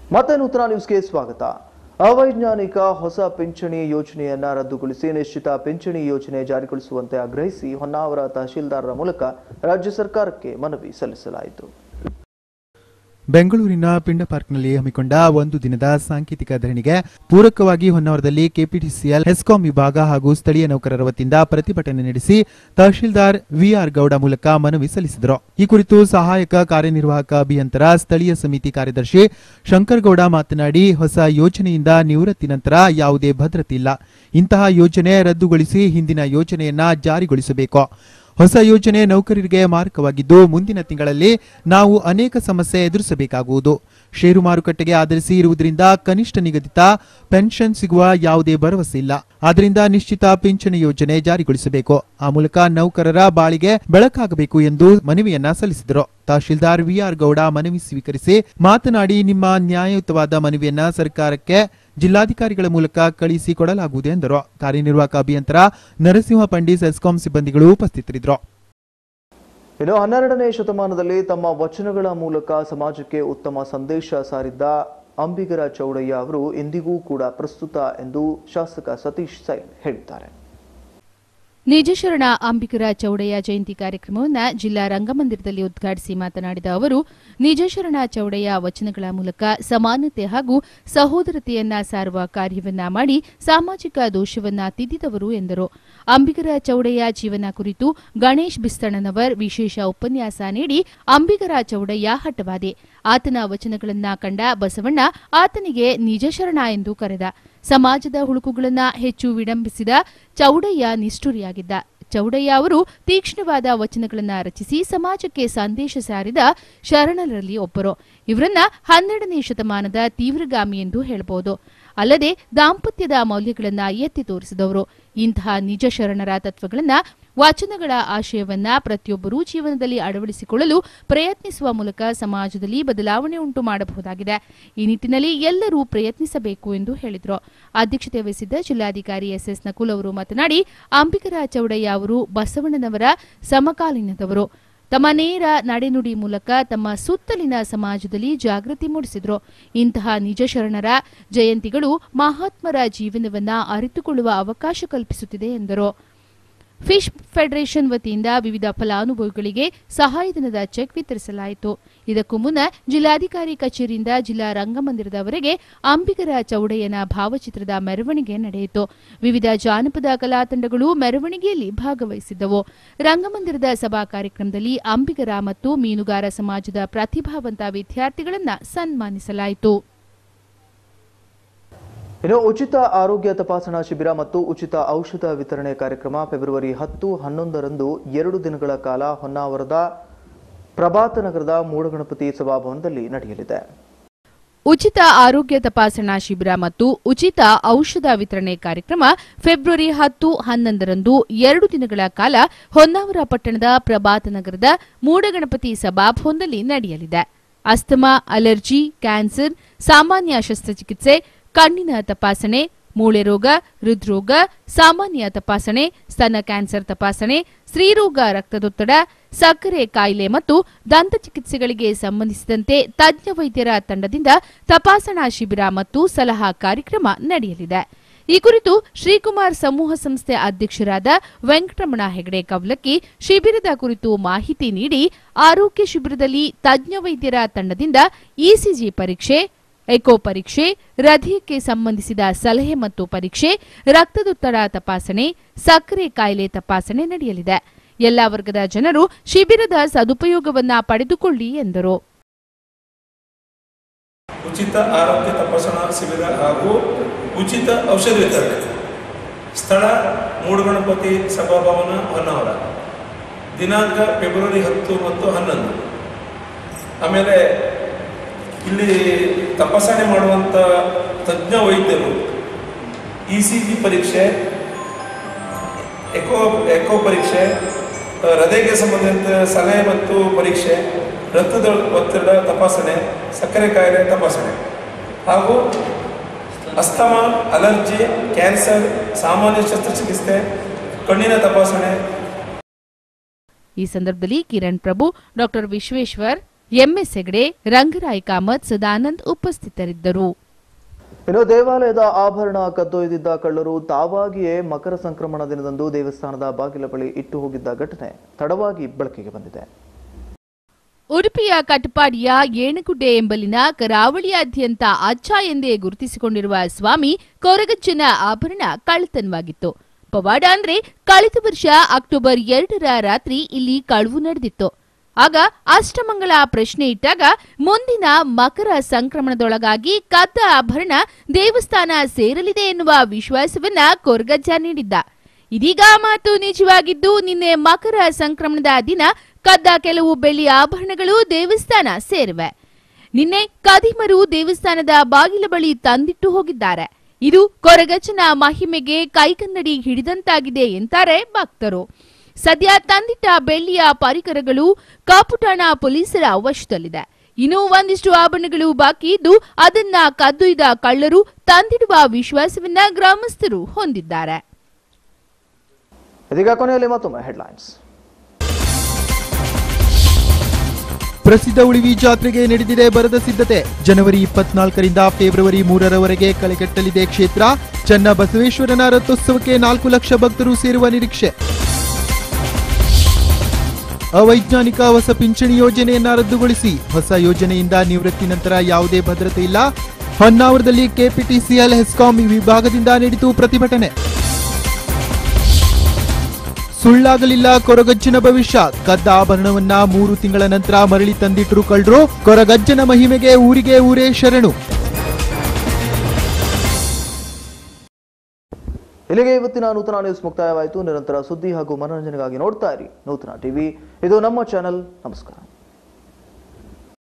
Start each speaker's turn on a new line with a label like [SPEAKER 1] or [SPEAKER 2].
[SPEAKER 1] ಮತ್ತೆ ನೂತನ ನ್ಯೂಸ್ಗೆ ಸ್ವಾಗತ ಅವೈಜ್ಞಾನಿಕ ಹೊಸ ಪಿಂಚಣಿ ಯೋಜನೆಯನ್ನ ರದ್ದುಗೊಳಿಸಿ ನಿಶ್ಚಿತ ಪಿಂಚಣಿ ಯೋಜನೆ ಜಾರಿಗೊಳಿಸುವಂತೆ ಆಗ್ರಹಿಸಿ ಹೊನ್ನಾವರ ತಹಶೀಲ್ದಾರರ ಮೂಲಕ ರಾಜ್ಯ ಸರ್ಕಾರಕ್ಕೆ ಮನವಿ ಸಲ್ಲಿಸಲಾಯಿತು
[SPEAKER 2] ಬೆಂಗಳೂರಿನ ಪಿಂಡ ಪಾರ್ಕ್ನಲ್ಲಿ ಹಮ್ಮಿಕೊಂಡ ಒಂದು ದಿನದ ಸಾಂಕೇತಿಕ ಧರಣಿಗೆ ಪೂರಕವಾಗಿ ಹೊನ್ನಾವರದಲ್ಲಿ ಕೆಪಿಟಿಸಿಎಲ್ ಹೆಸ್ಕಾಂ ವಿಭಾಗ ಹಾಗೂ ಸ್ಥಳೀಯ ನೌಕರರ ವತಿಯಿಂದ ಪ್ರತಿಭಟನೆ ನಡೆಸಿ ತಹಶೀಲ್ದಾರ್ ವಿಆರ್ ಗೌಡ ಮೂಲಕ ಮನವಿ ಸಲ್ಲಿಸಿದರು ಈ ಕುರಿತು ಸಹಾಯಕ ಕಾರ್ಯನಿರ್ವಾಹಕ ಅಭಿಯಂತರ ಸ್ಥಳೀಯ ಸಮಿತಿ ಕಾರ್ಯದರ್ಶಿ ಶಂಕರಗೌಡ ಮಾತನಾಡಿ ಹೊಸ ಯೋಜನೆಯಿಂದ ನಿವೃತ್ತಿ ನಂತರ ಯಾವುದೇ ಭದ್ರತೆ ಇಲ್ಲ ಇಂತಹ ಯೋಜನೆ ರದ್ದುಗೊಳಿಸಿ ಹಿಂದಿನ ಯೋಜನೆಯನ್ನ ಜಾರಿಗೊಳಿಸಬೇಕು ಹೊಸ ಯೋಜನೆ ನೌಕರರಿಗೆ ಮಾರಕವಾಗಿದ್ದು ಮುಂದಿನ ತಿಂಗಳಲ್ಲಿ ನಾವು ಅನೇಕ ಸಮಸ್ಯೆ ಎದುರಿಸಬೇಕಾಗುವುದು ಷೇರು ಮಾರುಕಟ್ಟೆಗೆ ಆಧರಿಸಿ ಇರುವುದರಿಂದ ಕನಿಷ್ಠ ನಿಗದಿತ ಪೆನ್ಷನ್ ಸಿಗುವ ಯಾವುದೇ ಭರವಸೆ ಇಲ್ಲ ಆದ್ದರಿಂದ ನಿಶ್ಚಿತ ಪಿಂಚಣಿ ಯೋಜನೆ ಜಾರಿಗೊಳಿಸಬೇಕು ಆ ಮೂಲಕ ನೌಕರರ ಬಾಳಿಗೆ ಬೆಳಕಾಗಬೇಕು ಎಂದು ಮನವಿಯನ್ನ ಸಲ್ಲಿಸಿದರು ತಹಶೀಲ್ದಾರ್ ವಿಆರ್ ಗೌಡ ಮನವಿ ಸ್ವೀಕರಿಸಿ ಮಾತನಾಡಿ ನಿಮ್ಮ ನ್ಯಾಯಯುತವಾದ ಮನವಿಯನ್ನ ಸರ್ಕಾರಕ್ಕೆ ಜಿಲ್ಲಾಧಿಕಾರಿಗಳ ಮೂಲಕ ಕಳಿಸಿ ಕೊಡಲಾಗುವುದು ಎಂದರು ಕಾರ್ಯನಿರ್ವಾಹಕ ಅಭಿಯಂತರ ನರಸಿಂಹ ಪಂಡಿತ್ ಎಸ್ಕಾಂ ಸಿಬ್ಬಂದಿಗಳು ಉಪಸ್ಥಿತರಿದ್ದರು
[SPEAKER 1] ಇನ್ನು ಹನ್ನೆರಡನೇ ಶತಮಾನದಲ್ಲಿ ತಮ್ಮ ವಚನಗಳ ಮೂಲಕ ಸಮಾಜಕ್ಕೆ ಉತ್ತಮ ಸಂದೇಶ ಸಾರಿದ್ದ ಅಂಬಿಗರ ಚೌಡಯ್ಯ ಅವರು ಇಂದಿಗೂ ಕೂಡ ಪ್ರಸ್ತುತ ಎಂದು ಶಾಸಕ ಸತೀಶ್ ಸೈಲ್ ಹೇಳಿದ್ದಾರೆ
[SPEAKER 3] ನಿಜಶರಣ ಅಂಬಿಕರ ಚೌಡಯ್ಯ ಜಯಂತಿ ಕಾರ್ಯಕ್ರಮವನ್ನು ಜಿಲ್ಲಾ ರಂಗಮಂದಿರದಲ್ಲಿ ಉದ್ಘಾಟಿಸಿ ಮಾತನಾಡಿದ ಅವರು ನಿಜಶರಣ ಚೌಡಯ್ಯ ವಚನಗಳ ಮೂಲಕ ಸಮಾನತೆ ಹಾಗೂ ಸಹೋದರತೆಯನ್ನ ಸಾರುವ ಕಾರ್ಯವನ್ನ ಮಾಡಿ ಸಾಮಾಜಿಕ ದೋಷವನ್ನ ತಿದ್ದಿದವರು ಎಂದರು ಅಂಬಿಗರ ಚೌಡಯ್ಯ ಜೀವನ ಕುರಿತು ಗಣೇಶ್ ಬಿಸ್ತಣ್ಣನವರ್ ವಿಶೇಷ ಉಪನ್ಯಾಸ ನೀಡಿ ಅಂಬಿಗರ ಚೌಡಯ್ಯ ಹಠವಾದೆ ಆತನ ವಚನಗಳನ್ನ ಕಂಡ ಬಸವಣ್ಣ ಆತನಿಗೆ ನಿಜಶರಣ ಎಂದು ಕರೆದ ಸಮಾಜದ ಹುಳುಕುಗಳನ್ನ ಹೆಚ್ಚು ವಿಡಂಬಿಸಿದ ಚೌಡಯ್ಯ ನಿಷ್ಠುರಿಯಾಗಿದ್ದ ಚೌಡಯ್ಯ ಅವರು ತೀಕ್ಷ್ಣವಾದ ವಚನಗಳನ್ನ ರಚಿಸಿ ಸಮಾಜಕ್ಕೆ ಸಂದೇಶ ಸಾರಿದ ಶರಣರಲ್ಲಿ ಒಬ್ಬರು ಇವರನ್ನ ಹನ್ನೆರಡನೇ ಶತಮಾನದ ತೀವ್ರಗಾಮಿ ಎಂದು ಹೇಳಬಹುದು ಅಲ್ಲದೆ ದಾಂಪತ್ಯದ ಮೌಲ್ಯಗಳನ್ನ ಎತ್ತಿ ತೋರಿಸಿದವರು ಇಂತಹ ನಿಜ ಶರಣರ ತತ್ವಗಳನ್ನ ವಚನಗಳ ಆಶಯವನ್ನ ಪ್ರತಿಯೊಬ್ಬರೂ ಜೀವನದಲ್ಲಿ ಅಳವಡಿಸಿಕೊಳ್ಳಲು ಪ್ರಯತ್ನಿಸುವ ಮೂಲಕ ಸಮಾಜದಲ್ಲಿ ಬದಲಾವಣೆ ಉಂಟು ಮಾಡಬಹುದಾಗಿದೆ ಈ ನಿಟ್ಟಿನಲ್ಲಿ ಎಲ್ಲರೂ ಪ್ರಯತ್ನಿಸಬೇಕು ಎಂದು ಹೇಳಿದರು ಅಧ್ಯಕ್ಷತೆ ವಹಿಸಿದ್ದ ಜಿಲ್ಲಾಧಿಕಾರಿ ಎಸ್ಎಸ್ ನಕುಲ್ ಅವರು ಮಾತನಾಡಿ ಅಂಬಿಕರ ಚೌಡಯ್ಯ ಅವರು ಬಸವಣ್ಣನವರ ಸಮಕಾಲೀನದವರು ತಮ್ಮ ನೇರ ನಡೆನುಡಿ ಮೂಲಕ ತಮ್ಮ ಸುತ್ತಲಿನ ಸಮಾಜದಲ್ಲಿ ಜಾಗೃತಿ ಮೂಡಿಸಿದ್ರು ಇಂತಹ ನಿಜ ಶರಣರ ಜಯಂತಿಗಳು ಮಹಾತ್ಮರ ಜೀವನವನ್ನ ಅರಿತುಕೊಳ್ಳುವ ಅವಕಾಶ ಕಲ್ಪಿಸುತ್ತಿದೆ ಎಂದರು ಫಿಶ್ ಫೆಡರೇಷನ್ ವತಿಯಿಂದ ವಿವಿಧ ಫಲಾನುಭವಿಗಳಿಗೆ ಸಹಾಯಧನದ ಚೆಕ್ ವಿತರಿಸಲಾಯಿತು ಇದಕ್ಕೂ ಮುನ್ನ ಜಿಲ್ಲಾಧಿಕಾರಿ ಕಚೇರಿಯಿಂದ ಜಿಲ್ಲಾ ರಂಗಮಂದಿರದವರೆಗೆ ಅಂಬಿಗರ ಚೌಡಯ್ಯನ ಭಾವಚಿತ್ರದ ಮೆರವಣಿಗೆ ನಡೆಯಿತು ವಿವಿಧ ಜಾನಪದ ಕಲಾ ತಂಡಗಳು ಮೆರವಣಿಗೆಯಲ್ಲಿ ಭಾಗವಹಿಸಿದ್ದವು ರಂಗಮಂದಿರದ ಸಭಾ ಕಾರ್ಯಕ್ರಮದಲ್ಲಿ ಅಂಬಿಗರ ಮತ್ತು ಮೀನುಗಾರ ಸಮಾಜದ ಪ್ರತಿಭಾವಂತ ವಿದ್ಯಾರ್ಥಿಗಳನ್ನು ಸನ್ಮಾನಿಸಲಾಯಿತು
[SPEAKER 1] ಇನ್ನು ಉಚಿತ ಆರೋಗ್ಯ ತಪಾಸಣಾ ಶಿಬಿರ ಮತ್ತು ಉಚಿತ ಔಷಧ ವಿತರಣೆ ಕಾರ್ಯಕ್ರಮ ಫೆಬ್ರವರಿ ಹತ್ತು ಹನ್ನೊಂದರಂದು ಎರಡು ದಿನಗಳ ಕಾಲ ಹೊನ್ನಾವರದ ಪ್ರಭಾತ ನಗರದ ಮೂಡಗಣಪತಿ ಸಭಾಭವನದಲ್ಲಿ ನಡೆಯಲಿದೆ
[SPEAKER 3] ಉಚಿತ ಆರೋಗ್ಯ ತಪಾಸಣಾ ಶಿಬಿರ ಮತ್ತು ಉಚಿತ ಔಷಧ ವಿತರಣೆ ಕಾರ್ಯಕ್ರಮ ಫೆಬ್ರವರಿ ಹತ್ತು ಹನ್ನೊಂದರಂದು ಎರಡು ದಿನಗಳ ಕಾಲ ಹೊನ್ನಾವರ ಪಟ್ಟಣದ ಪ್ರಭಾತ ನಗರದ ಮೂಡಗಣಪತಿ ಸಭಾಭವನದಲ್ಲಿ ನಡೆಯಲಿದೆ ಅಸ್ತಮಾ ಅಲರ್ಜಿ ಕ್ಯಾನ್ಸರ್ ಸಾಮಾನ್ಯ ಶಸ್ತ್ರಚಿಕಿತ್ಸೆ ಕಣ್ಣಿನ ತಪಾಸಣೆ ಮೂಳೆ ರೋಗ ಹೃದ್ರೋಗ ಸಾಮಾನ್ಯ ತಪಾಸಣೆ ಸ್ತನ ಕ್ಯಾನ್ಸರ್ ತಪಾಸಣೆ ಸ್ತ್ರೀರೋಗ ರಕ್ತದೊತ್ತಡ ಸಕ್ಕರೆ ಕಾಯಿಲೆ ಮತ್ತು ದಂತ ಚಿಕಿತ್ಸೆಗಳಿಗೆ ಸಂಬಂಧಿಸಿದಂತೆ ತಜ್ಞ ವೈದ್ಯರ ತಂಡದಿಂದ ತಪಾಸಣಾ ಶಿಬಿರ ಮತ್ತು ಸಲಹಾ ಕಾರ್ಯಕ್ರಮ ನಡೆಯಲಿದೆ ಈ ಕುರಿತು ಶ್ರೀಕುಮಾರ್ ಸಮೂಹ ಸಂಸ್ಥೆ ಅಧ್ಯಕ್ಷರಾದ ವೆಂಕಟರಮಣ ಹೆಗಡೆ ಕವ್ಲಕ್ಕಿ ಶಿಬಿರದ ಕುರಿತು ಮಾಹಿತಿ ನೀಡಿ ಆರೋಗ್ಯ ಶಿಬಿರದಲ್ಲಿ ತಜ್ಞ ವೈದ್ಯರ ತಂಡದಿಂದ ಇಸಿಜಿ ಪರೀಕ್ಷೆ ಎಕೋ ಪರೀಕ್ಷೆ ಹೃದಯಕ್ಕೆ ಸಂಬಂಧಿಸಿದ ಸಲಹೆ ಮತ್ತು ಪರೀಕ್ಷೆ ರಕ್ತದೊತ್ತಡ ತಪಾಸಣೆ ಸಕ್ಕರೆ ಕಾಯಿಲೆ ತಪಾಸಣೆ ನಡೆಯಲಿದೆ ಎಲ್ಲಾ ವರ್ಗದ ಜನರು ಶಿಬಿರದ ಸದುಪಯೋಗವನ್ನ ಪಡೆದುಕೊಳ್ಳಿ ಎಂದರು
[SPEAKER 4] ಉಚಿತ ಆರೋಗ್ಯ ತಪಾಸಣಾ ಶಿಬಿರ ಹಾಗೂ ಉಚಿತ ಔಷಧ ವಿತರಣೆ ಸ್ಥಳ ಮೂಡುಗಣಪತಿ ಸಭಾಭವನ ಹೊನ್ನಾವರ ದಿನಾಂಕ ಫೆಬ್ರವರಿ ಹತ್ತು ಮತ್ತು ಹನ್ನೊಂದು ಆಮೇಲೆ ಇಲ್ಲಿ ತಪಾಸಣೆ ಮಾಡುವಂಥ ತಜ್ಞ ವೈದ್ಯರು ಇ ಸಿ ಜಿ ಪರೀಕ್ಷೆ ಎಕೋ ಎಕೋ ಪರೀಕ್ಷೆ ಆ, ಹೃದಯಕ್ಕೆ ಸಂಬಂಧಿಸಿದ ಸಲಹೆ ಮತ್ತು ಪರೀಕ್ಷೆ ರಕ್ತದ ಒತ್ತಡ ತಪಾಸಣೆ ಸಕ್ಕರೆ ಕಾಯಿಲೆ ತಪಾಸಣೆ ಹಾಗೂ ಅಸ್ತಮ ಅಲರ್ಜಿ ಕ್ಯಾನ್ಸರ್ ಸಾಮಾನ್ಯ ಶಸ್ತ್ರಚಿಕಿತ್ಸೆ ಕಣ್ಣಿನ ತಪಾಸಣೆ
[SPEAKER 3] ಈ ಸಂದರ್ಭದಲ್ಲಿ ಕಿರಣ್ ಪ್ರಭು ಡಾಕ್ಟರ್ ವಿಶ್ವೇಶ್ವರ್ ಎಂಎಸ್ ಹೆಗಡೆ ರಂಗರಾಯ್ ಕಾಮತ್ ಸದಾನಂದ್ ಉಪಸ್ಥಿತರಿದ್ದರು
[SPEAKER 1] ಇನ್ನು ದೇವಾಲಯದ ಆಭರಣ ಕದ್ದೊಯ್ದಿದ್ದ ಕಳ್ಳರು ತಾವಾಗಿಯೇ ಮಕರ ಸಂಕ್ರಮಣ ದಿನದಂದು ದೇವಸ್ಥಾನದ ಬಾಗಿಲ ಬಳಿ ಇಟ್ಟು ಹೋಗಿದ್ದ ಘಟನೆ ತಡವಾಗಿ ಬೆಳಕಿಗೆ ಬಂದಿದೆ
[SPEAKER 3] ಉಡುಪಿಯ ಕಟಪಾಡಿಯ ಏಣಗುಡ್ಡೆ ಎಂಬಲಿನ ಕರಾವಳಿಯಾದ್ಯಂತ ಅಚ್ಚ ಎಂದೇ ಗುರುತಿಸಿಕೊಂಡಿರುವ ಸ್ವಾಮಿ ಕೊರಗಜ್ಜನ ಆಭರಣ ಕಳ್ಳತನವಾಗಿತ್ತು ಪವಾಡ ಅಂದ್ರೆ ಕಳೆದ ವರ್ಷ ಅಕ್ಟೋಬರ್ ಎರಡರ ರಾತ್ರಿ ಇಲ್ಲಿ ಕಳುವು ನಡೆದಿತ್ತು ಆಗ ಅಷ್ಟಮಂಗಲ ಪ್ರಶ್ನೆ ಇಟ್ಟಾಗ ಮುಂದಿನ ಮಕರ ಸಂಕ್ರಮಣದೊಳಗಾಗಿ ಕದ್ದ ಆಭರಣ ದೇವಸ್ಥಾನ ಸೇರಲಿದೆ ಎನ್ನುವ ವಿಶ್ವಾಸವನ್ನ ಕೊರಗಜ್ಜ ನೀಡಿದ್ದ ಇದೀಗ ಆ ಮಾತು ನಿಜವಾಗಿದ್ದು ನಿನ್ನೆ ಮಕರ ಸಂಕ್ರಮಣದ ದಿನ ಕದ್ದ ಕೆಲವು ಬೆಳ್ಳಿ ಆಭರಣಗಳು ದೇವಸ್ಥಾನ ಸೇರಿವೆ ನಿನ್ನೆ ಕದಿಮರು ದೇವಸ್ಥಾನದ ಬಾಗಿಲ ಬಳಿ ತಂದಿಟ್ಟು ಹೋಗಿದ್ದಾರೆ ಇದು ಕೊರಗಜ್ಜನ ಮಹಿಮೆಗೆ ಕೈಕನ್ನಡಿ ಹಿಡಿದಂತಾಗಿದೆ ಎಂತಾರೆ ಭಕ್ತರು ಸದ್ಯ ತಂದಿಟ್ಟ ಬೆಳ್ಳಿಯ ಪರಿಕರಗಳು ಕಾಪುಟಾಣ ಪೊಲೀಸರ ವಶದಲ್ಲಿದೆ ಇನ್ನು ಒಂದಿಷ್ಟು ಆಭರಣಗಳು ಬಾಕಿ ಇದ್ದು ಅದನ್ನ ಕದ್ದೊಯ್ದ ಕಳ್ಳರು ತಂದಿಡುವ ವಿಶ್ವಾಸವನ್ನ ಗ್ರಾಮಸ್ಥರು ಹೊಂದಿದ್ದಾರೆ
[SPEAKER 1] ಇದೀಗ ಕೊನೆಯಲ್ಲಿ ಮತ್ತೊಮ್ಮೆ ಹೆಡ್ಲೈನ್ಸ್
[SPEAKER 2] ಪ್ರಸಿದ್ಧ ಉಳಿವಿ ಜಾತ್ರೆಗೆ ನಡೆದಿದೆ ಬರದ ಸಿದ್ಧತೆ ಜನವರಿ ಇಪ್ಪತ್ನಾಲ್ಕರಿಂದ ಫೆಬ್ರವರಿ ಮೂರರವರೆಗೆ ಕಳೆಗಟ್ಟಲಿದೆ ಕ್ಷೇತ್ರ ಚನ್ನ ಬಸವೇಶ್ವರನ ರಥೋತ್ಸವಕ್ಕೆ ನಾಲ್ಕು ಲಕ್ಷ ಭಕ್ತರು ಸೇರುವ ನಿರೀಕ್ಷೆ ಅವೈಜ್ಞಾನಿಕ ಹೊಸ ಪಿಂಚಣಿ ಯೋಜನೆಯನ್ನ ರದ್ದುಗೊಳಿಸಿ ಹೊಸ ಯೋಜನೆಯಿಂದ ನಿವೃತ್ತಿ ನಂತರ ಯಾವುದೇ ಭದ್ರತೆ ಇಲ್ಲ ಹೊನ್ನಾವರದಲ್ಲಿ ಕೆಪಿಟಿಸಿಎಲ್ ಹೆಸ್ಕಾಂ ವಿಭಾಗದಿಂದ ನಡೆಯಿತು ಪ್ರತಿಭಟನೆ ಸುಳ್ಳಾಗಲಿಲ್ಲ ಕೊರಗಜ್ಜನ ಭವಿಷ್ಯ ಕದ್ದ ಆಭರಣವನ್ನ ಮೂರು ತಿಂಗಳ ನಂತರ ಮರಳಿ ತಂದಿಟ್ರು ಕಳ್ಳರು ಕೊರಗಜ್ಜನ ಮಹಿಮೆಗೆ ಊರಿಗೆ ಊರೇ ಶರಣು
[SPEAKER 1] ಇಲ್ಲಿಗೆ ಇವತ್ತಿನ ನೂತನ ನ್ಯೂಸ್ ಮುಕ್ತಾಯವಾಯಿತು ನಿರಂತರ ಸುದ್ದಿ ಹಾಗೂ ಮನೋರಂಜನೆಗಾಗಿ ನೋಡ್ತಾ ಇರಿ ನೂತನ ಟಿವಿ ಇದು ನಮ್ಮ ಚಾನೆಲ್ ನಮಸ್ಕಾರ